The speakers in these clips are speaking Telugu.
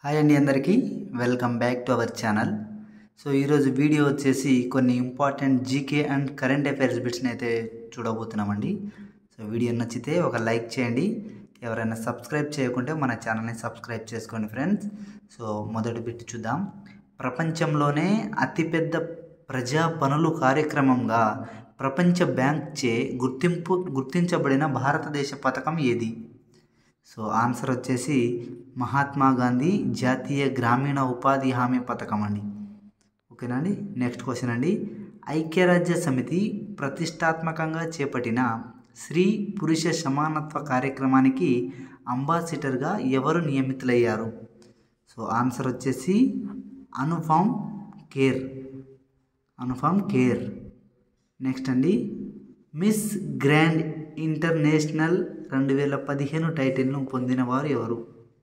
హాయ్ అండి అందరికీ welcome back to our channel so ఈరోజు వీడియో వచ్చేసి కొన్ని important GK and current affairs బిట్స్ని అయితే చూడబోతున్నామండి సో వీడియో నచ్చితే ఒక లైక్ చేయండి ఎవరైనా సబ్స్క్రైబ్ చేయకుంటే మన ఛానల్ని సబ్స్క్రైబ్ చేసుకోండి ఫ్రెండ్స్ సో మొదటి బిట్ చూద్దాం ప్రపంచంలోనే అతిపెద్ద ప్రజా పనులు కార్యక్రమంగా ప్రపంచ బ్యాంక్ చే గుర్తింపు గుర్తించబడిన భారతదేశ పథకం ఏది సో ఆన్సర్ వచ్చేసి మహాత్మా గాంధీ జాతీయ గ్రామీణ ఉపాధి హామీ పథకం అండి ఓకేనా అండి నెక్స్ట్ క్వశ్చన్ అండి ఐక్యరాజ్య సమితి ప్రతిష్టాత్మకంగా చేపట్టిన స్త్రీ పురుష సమానత్వ కార్యక్రమానికి అంబాసిడర్గా ఎవరు నియమితులయ్యారు సో ఆన్సర్ వచ్చేసి Anupam Kher Anupam Kher next అండి మిస్ గ్రాండ్ ఇంటర్నేషనల్ రెండు వేల పదిహేను టైటిల్ను పొందిన వారు ఎవరు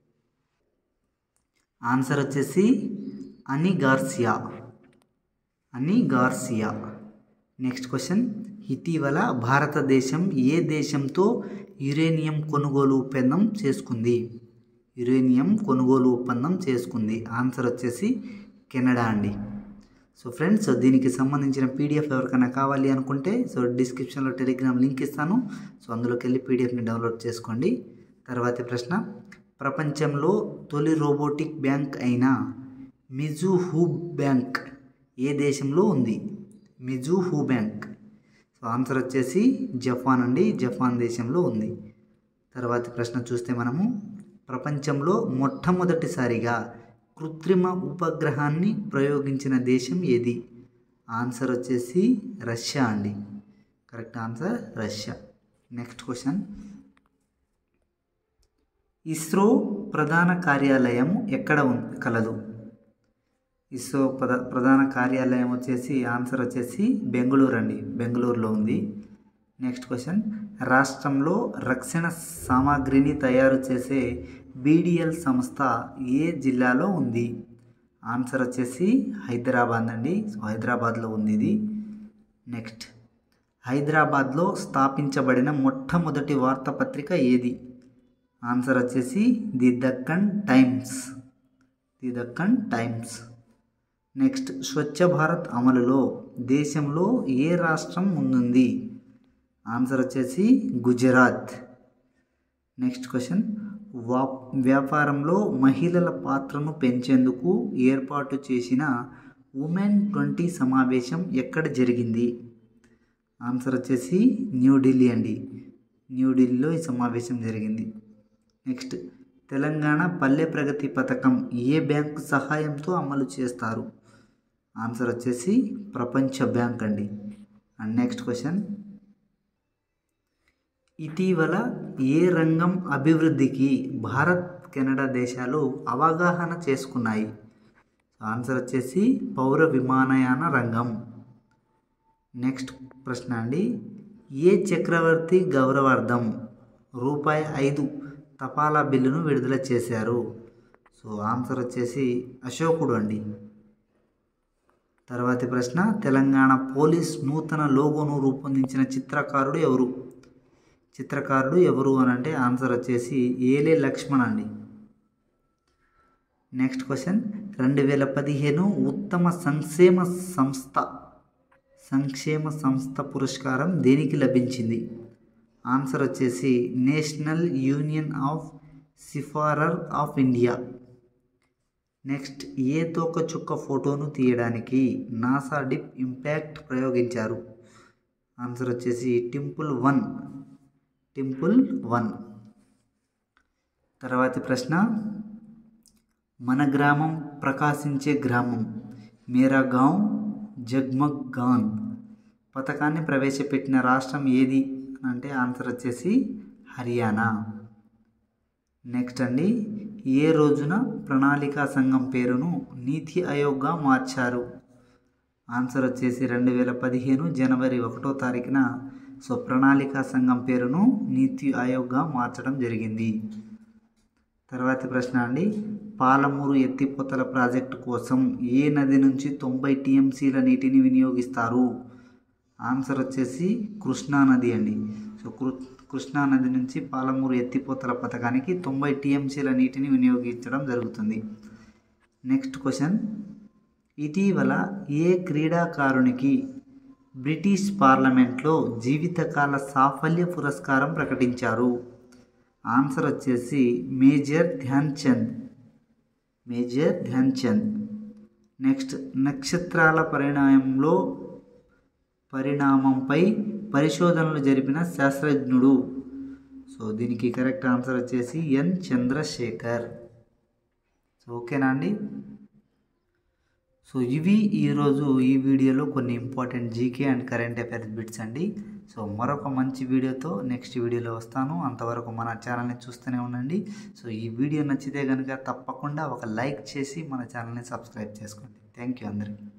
ఆన్సర్ వచ్చేసి అని గార్సియా అని గార్సియా నెక్స్ట్ క్వశ్చన్ ఇటీవల భారతదేశం ఏ దేశంతో యురేనియం కొనుగోలు ఒప్పందం చేసుకుంది యురేనియం కొనుగోలు ఒప్పందం చేసుకుంది ఆన్సర్ వచ్చేసి కెనడా అండి సో ఫ్రెండ్స్ సో దీనికి సంబంధించిన పీడిఎఫ్ ఎవరికైనా కావాలి అనుకుంటే సో డిస్క్రిప్షన్లో టెలిగ్రామ్ లింక్ ఇస్తాను సో అందులోకి వెళ్ళి పీడిఎఫ్ని డౌన్లోడ్ చేసుకోండి తర్వాతి ప్రశ్న ప్రపంచంలో తొలి రోబోటిక్ బ్యాంక్ అయిన మిజు హూ బ్యాంక్ ఏ దేశంలో ఉంది Mizuho bank so answer వచ్చేసి జపాన్ అండి జపాన్ దేశంలో ఉంది తర్వాతి ప్రశ్న చూస్తే మనము ప్రపంచంలో మొట్టమొదటిసారిగా కృత్రిమ ఉపగ్రహాన్ని ప్రయోగించిన దేశం ఏది ఆన్సర్ వచ్చేసి రష్యా అండి correct answer Russia next question ISRO ప్రధాన కార్యాలయం ఎక్కడ ఉంది కలదు ఇస్రో ప్రధా ప్రధాన కార్యాలయం వచ్చేసి ఆన్సర్ వచ్చేసి బెంగళూరు అండి బెంగళూరులో ఉంది నెక్స్ట్ క్వశ్చన్ రాష్ట్రంలో రక్షణ సామాగ్రిని తయారు చేసే బీడిఎల్ సంస్థ ఏ జిల్లాలో ఉంది ఆన్సర్ వచ్చేసి హైదరాబాద్ అండి సో హైదరాబాద్లో ఉంది ఇది నెక్స్ట్ హైదరాబాద్లో స్థాపించబడిన మొట్టమొదటి వార్తాపత్రిక ఏది ఆన్సర్ వచ్చేసి the Deccan times the Deccan times next Swachh Bharat అమలులో దేశంలో ఏ రాష్ట్రం ముందుంది ఆన్సర్ వచ్చేసి గుజరాత్ నెక్స్ట్ క్వశ్చన్ వా వ్యాపారంలో మహిళల పాత్రను పెంచేందుకు ఏర్పాటు చేసిన ఉమెన్ ట్వంటీ సమావేశం ఎక్కడ జరిగింది ఆన్సర్ వచ్చేసి న్యూఢిల్లీ అండి న్యూఢిల్లీలో ఈ సమావేశం జరిగింది నెక్స్ట్ తెలంగాణ పల్లె ప్రగతి పథకం ఏ బ్యాంకు సహాయంతో అమలు చేస్తారు ఆన్సర్ వచ్చేసి ప్రపంచ బ్యాంక్ అండి అండ్ నెక్స్ట్ క్వశ్చన్ ఇటీవల ఏ రంగం అభివృద్ధికి భారత్ కెనడా దేశాలు అవగాహన చేసుకున్నాయి ఆన్సర్ వచ్చేసి పౌర విమానయాన రంగం నెక్స్ట్ ప్రశ్న అండి ఏ చక్రవర్తి గౌరవార్థం రూపాయి ఐదు తపాలా బిల్లును విడుదల చేశారు సో ఆన్సర్ వచ్చేసి అశోకుడు అండి తర్వాతి ప్రశ్న తెలంగాణ పోలీస్ నూతన లోగోను రూపొందించిన చిత్రకారుడు ఎవరు చిత్రకారుడు ఎవరు అని అంటే ఆన్సర్ వచ్చేసి ఏలే లక్ష్మణ్ అండి నెక్స్ట్ క్వశ్చన్ రెండు వేల పదిహేను ఉత్తమ సంక్షేమ సంస్థ సంక్షేమ సంస్థ పురస్కారం దేనికి లభించింది ఆన్సర్ వచ్చేసి national union of seafarer of India next ఏ తోక చుక్క ఫోటోను తీయడానికి నాసా డిప్ ఇంపాక్ట్ ప్రయోగించారు ఆన్సర్ వచ్చేసి టింపుల్ వన్ టింపుల్ వన్ తర్వాతి ప్రశ్న మన గ్రామం ప్రకాశించే గ్రామం మేరా గాం జగ్మగ్ గాన్ పథకాన్ని ప్రవేశపెట్టిన రాష్ట్రం ఏది అంటే ఆన్సర్ వచ్చేసి హర్యానా నెక్స్ట్ అండి ఏ రోజున ప్రణాళికా సంఘం పేరును నీతి ఆయోగ్గా మార్చారు ఆన్సర్ వచ్చేసి రెండు వేల పదిహేను జనవరి ఒకటో తారీఖున సో ప్రణాళికా సంఘం పేరును నీతి ఆయోగ్గా మార్చడం జరిగింది తర్వాతి ప్రశ్న అండి పాలమూరు ఎత్తిపోతల ప్రాజెక్టు కోసం ఏ నది నుంచి తొంభై టీఎంసీల నీటిని వినియోగిస్తారు ఆన్సర్ వచ్చేసి కృష్ణా నది అండి సో కృ కృష్ణా నది నుంచి పాలమూరు ఎత్తిపోతల పథకానికి తొంభై టీఎంసీల నీటిని వినియోగించడం జరుగుతుంది నెక్స్ట్ క్వశ్చన్ ఇటీవల ఏ క్రీడాకారునికి బ్రిటిష్ పార్లమెంట్లో జీవితకాల సాఫల్య పురస్కారం ప్రకటించారు ఆన్సర్ వచ్చేసి major Dhyan Chand major Dhyan Chand next నక్షత్రాల పరిణామంలో పరిణామంపై పరిశోధనలు జరిపిన శాస్త్రజ్ఞుడు సో దీనికి కరెక్ట్ ఆన్సర్ వచ్చేసి ఎన్ చంద్రశేఖర్ సో ఓకేనా అండి సో ఇవి ఈరోజు ఈ వీడియోలో కొన్ని important GK and current affairs bits అండి సో మరొక మంచి వీడియోతో నెక్స్ట్ వీడియోలో వస్తాను అంతవరకు మన ఛానల్ని చూస్తూనే ఉండండి సో ఈ వీడియో నచ్చితే కనుక తప్పకుండా ఒక లైక్ చేసి మన ఛానల్ని సబ్స్క్రైబ్ చేసుకోండి థ్యాంక్ యూ అందరికీ